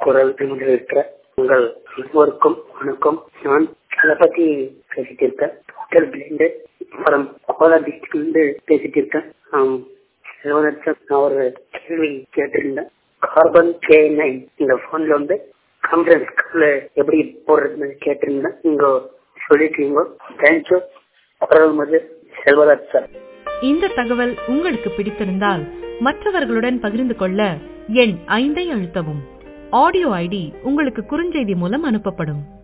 குரல் இருக்கிற உங்கள் அனைவருக்கும் வணக்கம் நான் அதை பத்தி பேசிட்டு இருக்கேன் டோட்டல் பிளேண்டு அப்புறம் கோலா டிஸ்ட்ரிக்ட்ல இருந்து பேசிட்டு இருக்கேன் ஆம், சிவனேசன், நான் ஒரு கேள்வி கேட்டிருந்தேன் கார்பன் கே நைன் இந்த போன்ல வந்து கான்ஃபரன்ஸ் கால்ல எப்படி போடுறதுன்னு கேட்டிருந்தேன் நீங்க சொல்லிட்டீங்க தேங்க்யூ அப்புறம் வந்து செல்வராஜ் சார் இந்த தகவல் உங்களுக்கு பிடித்திருந்தால் மற்றவர்களுடன் பகிர்ந்து கொள்ள எண் ஐந்தை அழுத்தவும் ஆடியோ ஐடி உங்களுக்கு குறுஞ்செய்தி மூலம் அனுப்பப்படும்